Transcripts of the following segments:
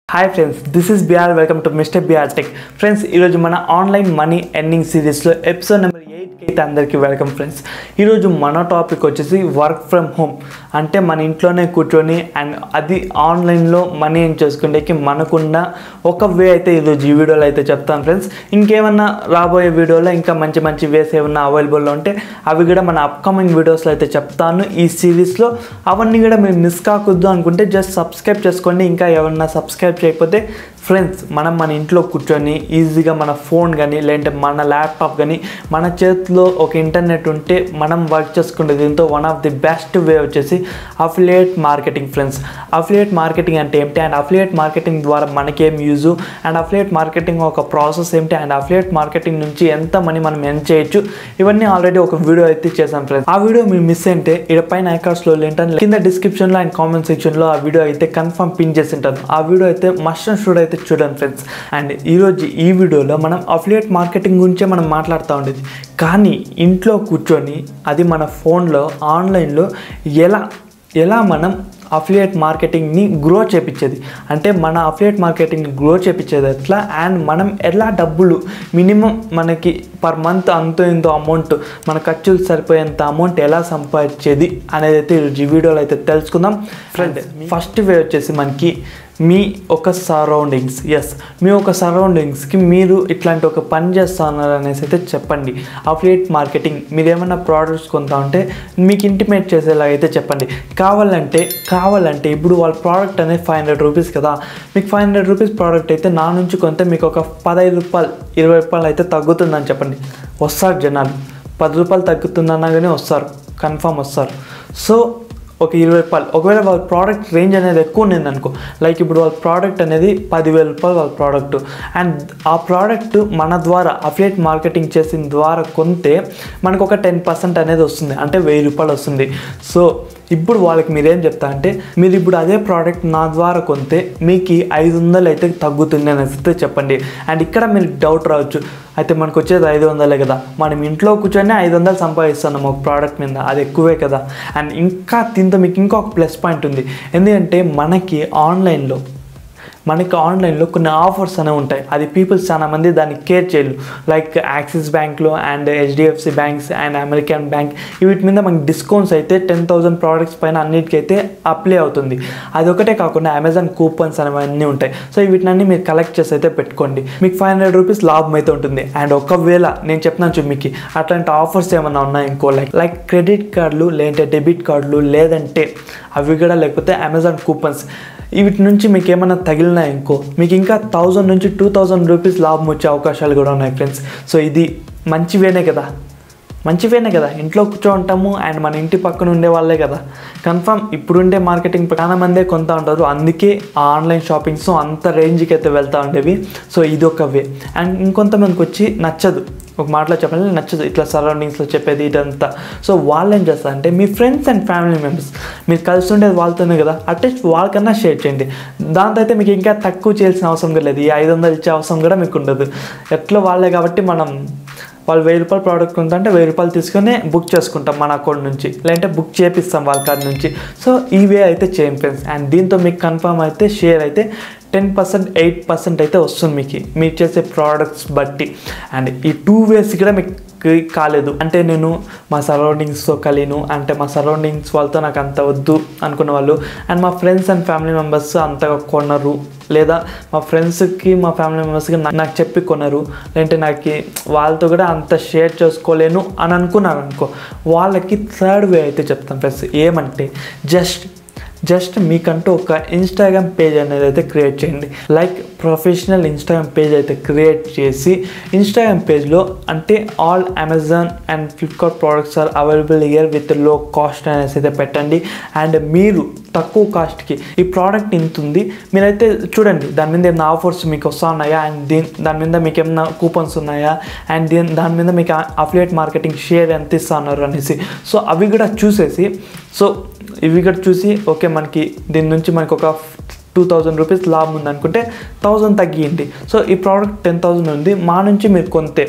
hi friends this is BR welcome to mister BR tech friends ఈరోజు మన online money earning సిరీస్లో episode number ఎయిట్కి అయితే అందరికీ వెల్కమ్ ఫ్రెండ్స్ ఈరోజు మన టాపిక్ వచ్చేసి వర్క్ ఫ్రమ్ హోమ్ అంటే మన ఇంట్లోనే కూర్చొని అండ్ అది ఆన్లైన్లో మనీ ఏం చేసుకునేకి మనకున్న ఒక వే అయితే ఈరోజు ఈ వీడియోలో అయితే చెప్తాను ఫ్రెండ్స్ ఇంకేమన్నా రాబోయే వీడియోలో ఇంకా మంచి మంచి వేస్ ఏమన్నా అవైలబుల్లో ఉంటే అవి కూడా మన అప్కమింగ్ వీడియోస్లో అయితే చెప్తాను ఈ సిరీస్లో అవన్నీ కూడా మీరు మిస్ కాకూడదు అనుకుంటే జస్ట్ సబ్స్క్రైబ్ చేసుకోండి ఇంకా ఎవరన్నా సబ్స్క్రైబ్ చేయకపోతే ఫ్రెండ్స్ మనం మన ఇంట్లో కూర్చొని ఈజీగా మన ఫోన్ కానీ లేదంటే మన ల్యాప్టాప్ కానీ మన చేతిలో ఒక ఇంటర్నెట్ ఉంటే మనం వర్క్ చేసుకునే దీంతో one of the best way వచ్చేసి affiliate marketing friends affiliate marketing అంటే ఏమిటి అండ్ అఫిలియేట్ మార్కెటింగ్ ద్వారా మనకేం యూజ్ అండ్ అఫిలియేట్ మార్కెటింగ్ ఒక ప్రాసెస్ ఏమిటి అండ్ అఫిలియేట్ మార్కెటింగ్ నుంచి ఎంత మనీ మనం ఎన్ చేయొచ్చు ఇవన్నీ ఆల్రెడీ ఒక వీడియో అయితే చేశాం ఫ్రెండ్స్ ఆ వీడియో మీరు మిస్ అయితే ఇక్కడ పైన ఐకార్డ్స్లో ఏంటంటే కింద డిస్క్రిప్షన్లో అండ్ కామెంట్ సెక్షన్లో ఆ వీడియో అయితే కన్ఫర్మ్ పిన్ చేసి ఉంటాను ఆ వీడియో అయితే మస్ట్ అండ్ షుడ్ అయితే చూడండి ఫ్రెండ్స్ అండ్ ఈరోజు ఈ వీడియోలో మనం అఫిలియేట్ మార్కెటింగ్ గురించే మనం మాట్లాడుతూ ఉండేది కానీ ఇంట్లో కూర్చొని అది మన ఫోన్లో ఆన్లైన్లో ఎలా ఎలా మనం అఫిలియేట్ మార్కెటింగ్ని గ్రో చేపించేది అంటే మన అఫిలియేట్ మార్కెటింగ్ని గ్రో చేపించేది ఎట్లా అండ్ మనం ఎలా డబ్బులు మినిమం మనకి పర్ మంత్ అంతో ఇంతో అమౌంట్ మన ఖర్చులు సరిపోయేంత అమౌంట్ ఎలా సంపాదించేది అనేది అయితే ఈ వీడియోలో అయితే తెలుసుకుందాం ఫ్రెండ్ ఫస్ట్ వే వచ్చేసి మనకి మీ ఒక సరౌండింగ్స్ ఎస్ మీ ఒక సరౌండింగ్స్కి మీరు ఇట్లాంటి ఒక పని చేస్తున్నారు అనేసి అయితే చెప్పండి అఫిలియేట్ మార్కెటింగ్ మీరు ఏమైనా ప్రోడక్ట్స్ కొంటా ఉంటే మీకు ఇంటిమేట్ చేసేలాగా అయితే చెప్పండి కావాలంటే కావాలంటే ఇప్పుడు వాళ్ళ ప్రోడక్ట్ అనేది ఫైవ్ హండ్రెడ్ రూపీస్ కదా మీకు ఫైవ్ హండ్రెడ్ రూపీస్ ప్రోడక్ట్ అయితే నా నుంచి కొంటే మీకు ఒక పదహైదు రూపాయలు ఇరవై రూపాయలు అయితే తగ్గుతుందని చెప్పండి వస్తారు జనాలు పది రూపాయలు తగ్గుతుందన్నా కానీ వస్తారు కన్ఫామ్ వస్తారు సో ఒక ఇరవై రూపాయలు ఒకవేళ వాళ్ళ ప్రోడక్ట్ రేంజ్ అనేది ఎక్కువ ఉంది అనుకో లైక్ ఇప్పుడు వాళ్ళ ప్రోడక్ట్ అనేది పదివేల రూపాయలు వాళ్ళ ప్రోడక్ట్ అండ్ ఆ ప్రోడక్ట్ మన ద్వారా అఫిలియేట్ మార్కెటింగ్ చేసిన ద్వారా కొంటే మనకు ఒక టెన్ పర్సెంట్ అనేది వస్తుంది అంటే వెయ్యి రూపాయలు వస్తుంది సో ఇప్పుడు వాళ్ళకి మీరేం చెప్తా అంటే మీరు ఇప్పుడు అదే ప్రోడక్ట్ నా ద్వారా కొంటే మీకు ఐదు వందలు అయితే తగ్గుతుంది అని అయితే చెప్పండి అండ్ ఇక్కడ మీరు డౌట్ రావచ్చు అయితే మనకు వచ్చేది ఐదు వందలే కదా మనం ఇంట్లో కూర్చొని ఐదు వందలు సంపాదిస్తున్నాం ఒక ప్రోడక్ట్ మీద అది ఎక్కువే కదా అండ్ ఇంకా దీంతో మీకు ఇంకొక ప్లస్ పాయింట్ ఉంది ఎందుకంటే మనకి ఆన్లైన్లో మనకి ఆన్లైన్లో కొన్ని ఆఫర్స్ అనేవి ఉంటాయి అది పీపుల్స్ చాలా మంది దాన్ని కేర్ చేయరు లైక్ యాక్సిస్ బ్యాంక్లో and HDFC banks and American bank వీటి మీద మనకి డిస్కౌంట్స్ అయితే టెన్ థౌసండ్ ప్రోడక్ట్స్ పైన అన్నిటికైతే అప్లై అవుతుంది అది ఒకటే కాకుండా అమెజాన్ కూపన్స్ అనేవన్నీ ఉంటాయి సో వీటిని మీరు కలెక్ట్ చేసి అయితే పెట్టుకోండి మీకు ఫైవ్ హండ్రెడ్ రూపీస్ లాభం అయితే ఉంటుంది అండ్ ఒకవేళ నేను చెప్తున్నాను చూ మీకు అట్లాంటి ఆఫర్స్ ఏమైనా ఉన్నాయి ఇంకో లైక్ లైక్ క్రెడిట్ కార్డులు లేదంటే డెబిట్ కార్డులు లేదంటే అవి కూడా లేకపోతే అమెజాన్ కూపన్స్ వీటి నుంచి మీకు ఏమైనా తగిలినాయి ఇంకో మీకు ఇంకా థౌజండ్ నుంచి టూ థౌజండ్ రూపీస్ లాభం వచ్చే అవకాశాలు కూడా ఉన్నాయి ఫ్రెండ్స్ సో ఇది మంచివేనే కదా మంచివేనే కదా ఇంట్లో కూర్చో ఉంటాము అండ్ మన ఇంటి పక్కన ఉండే వాళ్ళే కదా కన్ఫర్మ్ ఇప్పుడుండే మార్కెటింగ్ చాలా మందే కొంటా ఉంటారు అందుకే ఆ ఆన్లైన్ షాపింగ్స్ అంత రేంజ్కి అయితే వెళ్తూ ఉండేవి సో ఇది ఒక వే అండ్ ఇంకొంతమందికి వచ్చి నచ్చదు ఒక మాటలో చెప్పాలంటే నచ్చదు ఇట్లా సరౌండింగ్స్లో చెప్పేది ఇదంతా సో వాళ్ళు ఏం చేస్తారు అంటే మీ ఫ్రెండ్స్ అండ్ ఫ్యామిలీ మెంబర్స్ మీరు కలిసి ఉండేది వాళ్ళతోనే కదా అట్లీస్ట్ వాళ్ళకన్నా షేర్ చేయండి దాంతో అయితే మీకు ఇంకా తక్కువ చేయాల్సిన అవసరం కూడా లేదు ఈ ఐదు వందలు ఇచ్చే అవసరం కూడా మీకు ఉండదు ఎట్లా వాళ్ళే కాబట్టి మనం వాళ్ళు వెయ్యి రూపాయలు ప్రోడక్ట్ ఉందంటే వెయ్యి రూపాయలు తీసుకొని బుక్ చేసుకుంటాం మన అకౌంట్ నుంచి లేదంటే బుక్ చేపిస్తాం వాళ్ళ కార్డ్ నుంచి సో ఈ వే అయితే చేయండి ఫ్రెండ్స్ అండ్ దీంతో మీకు కన్ఫర్మ్ అయితే షేర్ అయితే టెన్ పర్సెంట్ ఎయిట్ పర్సెంట్ అయితే వస్తుంది మీకు మీరు చేసే ప్రోడక్ట్స్ బట్టి అండ్ ఈ టూ వేస్ కూడా మీకు కాలేదు అంటే నేను మా సరౌండింగ్స్తో కలిను అంటే మా సరౌండింగ్స్ వాళ్ళతో నాకు అంత వద్దు అనుకున్న వాళ్ళు అండ్ మా ఫ్రెండ్స్ అండ్ ఫ్యామిలీ మెంబర్స్ అంతగా కొనరు లేదా మా ఫ్రెండ్స్కి మా ఫ్యామిలీ మెంబర్స్కి నాకు చెప్పి కొనరు లేదంటే నాకు వాళ్ళతో కూడా అంత షేర్ చేసుకోలేను అని అనుకున్నారు అనుకో వాళ్ళకి థర్డ్ వే అయితే చెప్తాను ఫ్రెండ్స్ ఏమంటే జస్ట్ జస్ట్ మీకంటూ ఒక ఇన్స్టాగ్రామ్ పేజ్ అనేది అయితే క్రియేట్ చేయండి లైక్ ప్రొఫెషనల్ ఇన్స్టాగ్రామ్ పేజ్ అయితే క్రియేట్ చేసి ఇన్స్టాగ్రామ్ పేజ్లో అంటే all Amazon and Flipkart products are available here with low cost అనేసి అయితే పెట్టండి అండ్ మీరు తక్కువ కాస్ట్కి ఈ ప్రోడక్ట్ ఇంత ఉంది మీరైతే చూడండి దాని మీద ఏమైనా ఆఫర్స్ మీకు వస్తూ ఉన్నాయా అండ్ దీని దాని మీద మీకు ఏమైనా కూపన్స్ ఉన్నాయా అండ్ దీని దాని మీద మీకు అఫిలియేట్ మార్కెటింగ్ షేర్ ఎంత ఇస్తున్నారు అనేసి సో అవి కూడా చూసేసి సో ఇవి కూడా చూసి ఓకే మనకి దీని నుంచి మనకి ఒక టూ థౌజండ్ రూపీస్ లాభం ఉంది అనుకుంటే థౌజండ్ తగ్గియండి సో ఈ ప్రోడక్ట్ టెన్ థౌజండ్ ఉంది మా నుంచి మీరు కొంతే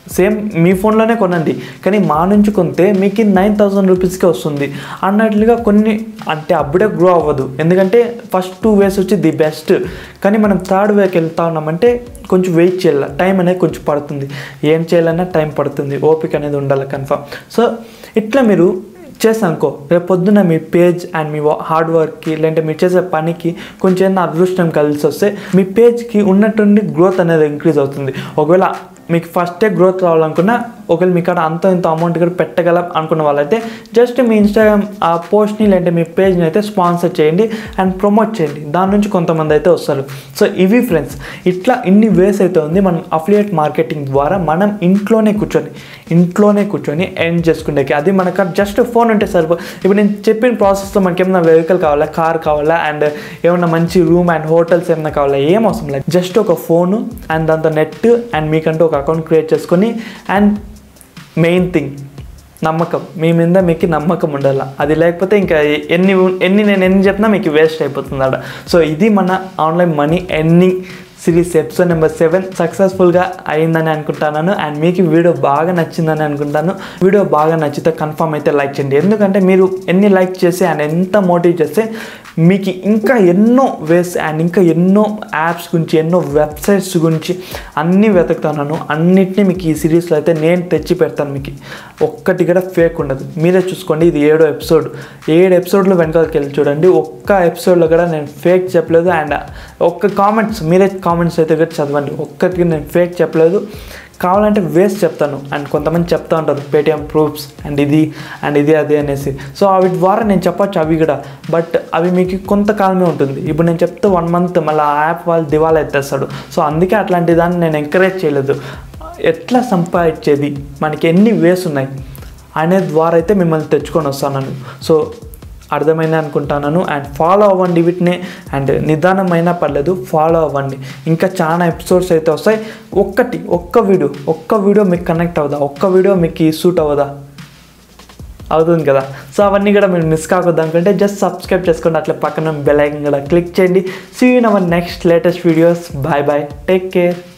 సేమ్ మీ ఫోన్లోనే కొనండి కానీ మా నుంచి కొంటే మీకు నైన్ థౌసండ్ రూపీస్కే వస్తుంది అన్నట్లుగా కొన్ని అంటే అప్పుడే గ్రో అవ్వదు ఎందుకంటే ఫస్ట్ టూ వేస్ వచ్చి ది బెస్ట్ కానీ మనం థర్డ్ వేకి వెళ్తా ఉన్నామంటే కొంచెం వెయిట్ చేయాలి టైం అనేది కొంచెం పడుతుంది ఏం చేయాలన్నా టైం పడుతుంది ఓపిక అనేది ఉండాలి కన్ఫర్మ్ సో ఇట్లా మీరు చేస్తాను అనుకో రేపు పొద్దున్న మీ పేజ్ అండ్ మీ హార్డ్ వర్క్కి లేదంటే మీరు చేసే పనికి కొంచెం ఏదైనా అదృష్టం కలిసి వస్తే మీ పేజ్కి ఉన్నటువంటి గ్రోత్ అనేది ఇంక్రీజ్ అవుతుంది ఒకవేళ మీకు ఫస్టే గ్రోత్ రావాలనుకున్నా ఒకవేళ మీ కాడ అంత ఇంత అమౌంట్ కూడా పెట్టగలం అనుకున్న వాళ్ళైతే జస్ట్ మీ ఇన్స్టాగ్రామ్ ఆ పోస్ట్ని లేదంటే మీ పేజ్ని అయితే స్పాన్సర్ చేయండి అండ్ ప్రమోట్ చేయండి దాని నుంచి కొంతమంది అయితే వస్తారు సో ఇవి ఫ్రెండ్స్ ఇట్లా ఇన్ని వేస్ అయితే ఉంది మనం అఫిలియేట్ మార్కెటింగ్ ద్వారా మనం ఇంట్లోనే కూర్చొని ఇంట్లోనే కూర్చొని ఎండ్ చేసుకునేకి అది మనకు జస్ట్ ఫోన్ ఉంటే సరిపో ఇప్పుడు నేను చెప్పిన ప్రాసెస్లో మనకి ఏమైనా వెహికల్ కావాలా కార్ కావాలా అండ్ ఏమైనా మంచి రూమ్ అండ్ హోటల్స్ ఏమైనా కావాలా ఏం అవసరం లేదు జస్ట్ ఒక ఫోను అండ్ దాంతో నెట్ అండ్ మీకంటూ ఒక అకౌంట్ క్రియేట్ చేసుకొని అండ్ మెయిన్ థింగ్ నమ్మకం మీ మీద మీకు నమ్మకం ఉండాలి అది లేకపోతే ఇంకా ఎన్ని ఎన్ని నేను ఎన్ని చెప్పినా మీకు వేస్ట్ అయిపోతుంది అక్కడ సో ఇది మన online money earning series episode number seven సక్సెస్ఫుల్గా అయిందని అనుకుంటున్నాను అండ్ మీకు వీడియో బాగా నచ్చిందని అనుకుంటాను వీడియో బాగా నచ్చితే కన్ఫర్మ్ అయితే లైక్ చేయండి ఎందుకంటే మీరు ఎన్ని లైక్ చేసి అండ్ ఎంత మోటివేట్ చేస్తే మీకు ఇంకా ఎన్నో వేస్ అండ్ ఇంకా ఎన్నో యాప్స్ గురించి ఎన్నో వెబ్సైట్స్ గురించి అన్నీ వెతుకుతున్నాను అన్నిటినీ మీకు ఈ సిరీస్లో అయితే నేను తెచ్చి పెడతాను మీకు ఒక్కటి కూడా ఫేక్ ఉండదు మీరే చూసుకోండి ఇది ఏడో ఎపిసోడ్ ఏడు ఎపిసోడ్లో వెనకాలకి వెళ్ళి చూడండి ఒక్క ఎపిసోడ్లో కూడా నేను ఫేక్ చెప్పలేదు అండ్ ఒక్క కామెంట్స్ మీరే కామెంట్స్ అయితే కూడా చదవండి ఒక్కటికి నేను ఫేక్ చెప్పలేదు కావాలంటే వేస్ట్ చెప్తాను అండ్ కొంతమంది చెప్తా ఉంటారు పేటిఎం ప్రూఫ్స్ అండ్ ఇది అండ్ ఇది అది అనేసి సో అవి ద్వారా నేను చెప్పొచ్చు అవి కూడా బట్ అవి మీకు కొంతకాలమే ఉంటుంది ఇప్పుడు నేను చెప్తే వన్ మంత్ మళ్ళీ ఆ యాప్ వాళ్ళు దివాలా ఎత్తేస్తాడు సో అందుకే అట్లాంటి దాన్ని నేను ఎంకరేజ్ చేయలేదు ఎట్లా సంపాదించేది మనకి ఎన్ని వేస్ ఉన్నాయి అనే ద్వారా అయితే మిమ్మల్ని తెచ్చుకొని వస్తాను సో అర్థమైంది అనుకుంటున్నాను అండ్ ఫాలో అవ్వండి వీటిని అండ్ నిదానమైనా పర్లేదు ఫాలో అవ్వండి ఇంకా చాలా ఎపిసోడ్స్ అయితే వస్తాయి ఒక్కటి ఒక్క వీడియో ఒక్క వీడియో మీకు కనెక్ట్ అవ్వదా ఒక్క వీడియో మీకు సూట్ అవ్వదా అవుతుంది కదా సో అవన్నీ కూడా మీరు మిస్ కాకూడదు అనుకుంటే జస్ట్ సబ్స్క్రైబ్ చేసుకోండి అట్లా పక్కన బెల్ ఐకన్ కూడా క్లిక్ చేయండి see in our next latest videos bye bye take care